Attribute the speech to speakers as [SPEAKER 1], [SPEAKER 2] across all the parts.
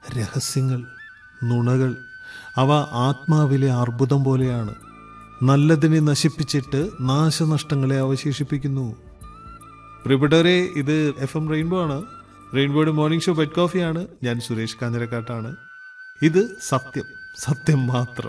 [SPEAKER 1] രഹസ്യങ്ങൾ നുണകൾ അവ ആത്മാവിലെ അർബുദം പോലെയാണ് നല്ലതിനെ നശിപ്പിച്ചിട്ട് നാശനഷ്ടങ്ങളെ അവശേഷിപ്പിക്കുന്നു പ്രിയപ്പെട്ടവരെ ഇത് എഫ് എം റെയിൻബോ ആണ് റെയിൻബോയുടെ മോർണിംഗ് ഷോ ബെഡ് കോഫിയാണ് ഞാൻ സുരേഷ് കാഞ്ഞിരക്കാട്ടാണ് ഇത് സത്യം സത്യം മാത്രം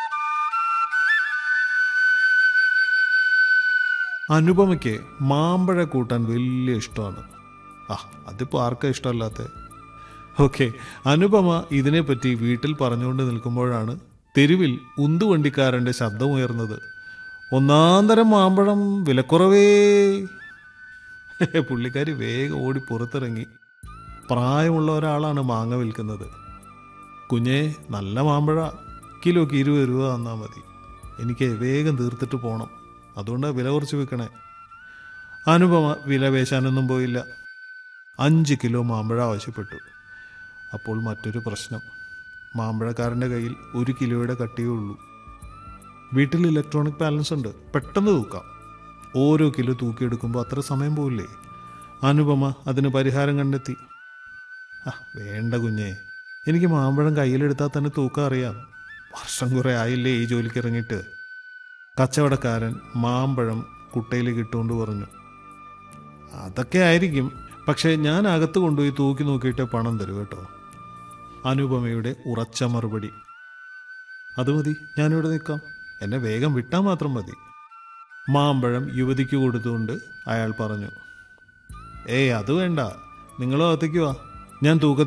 [SPEAKER 1] അനുപമയ്ക്ക് മാമ്പഴ കൂട്ടാൻ വലിയ ഇഷ്ടമാണ് ആ അതിപ്പോൾ ആർക്കാ ഇഷ്ടമല്ലാത്ത ഓക്കെ അനുപമ ഇതിനെപ്പറ്റി വീട്ടിൽ പറഞ്ഞുകൊണ്ട് നിൽക്കുമ്പോഴാണ് തെരുവിൽ ഉന്തുവണ്ടിക്കാരൻ്റെ ശബ്ദമുയർന്നത് ഒന്നാം തരം മാമ്പഴം വിലക്കുറവേ പുള്ളിക്കാരി വേഗം ഓടി പുറത്തിറങ്ങി പ്രായമുള്ള ഒരാളാണ് മാങ്ങ വിൽക്കുന്നത് കുഞ്ഞേ നല്ല മാമ്പഴ കിലോക്ക് ഇരുപത് രൂപ തന്നാൽ മതി എനിക്ക് വേഗം തീർത്തിട്ട് പോകണം അതുകൊണ്ടാണ് വില കുറച്ച് വെക്കണേ അനുപമ വില പേശാനൊന്നും പോയില്ല അഞ്ച് കിലോ മാമ്പഴ ആവശ്യപ്പെട്ടു അപ്പോൾ മറ്റൊരു പ്രശ്നം മാമ്പഴക്കാരൻ്റെ കയ്യിൽ ഒരു കിലോയുടെ കട്ടിയേ ഉള്ളൂ വീട്ടിൽ ഇലക്ട്രോണിക് ബാലൻസ് ഉണ്ട് പെട്ടെന്ന് തൂക്കാം ഓരോ കിലോ തൂക്കിയെടുക്കുമ്പോൾ അത്ര സമയം പോവില്ലേ അനുപമ അതിന് പരിഹാരം കണ്ടെത്തി ആ വേണ്ട കുഞ്ഞേ എനിക്ക് മാമ്പഴം കയ്യിലെടുത്താൽ തന്നെ തൂക്കം അറിയാം വർഷം കുറേ ആയില്ലേ ഈ ജോലിക്ക് ഇറങ്ങിയിട്ട് കച്ചവടക്കാരൻ മാമ്പഴം കുട്ടയിലേക്ക് ഇട്ടുകൊണ്ട് പറഞ്ഞു അതൊക്കെ ആയിരിക്കും പക്ഷേ ഞാൻ അകത്ത് കൊണ്ടുപോയി തൂക്കി നോക്കിയിട്ട് പണം തരൂ കേട്ടോ അനുപമയുടെ ഉറച്ച മറുപടി അത് മതി ഞാനിവിടെ നിൽക്കാം എന്നെ വേഗം വിട്ടാൽ മാത്രം മതി മാമ്പഴം യുവതിക്ക് കൊടുത്തുകൊണ്ട് അയാൾ പറഞ്ഞു ഏയ് അത് വേണ്ട നിങ്ങളും അകത്തേക്ക് വാ ഞാൻ തൂക്കത്തിൽ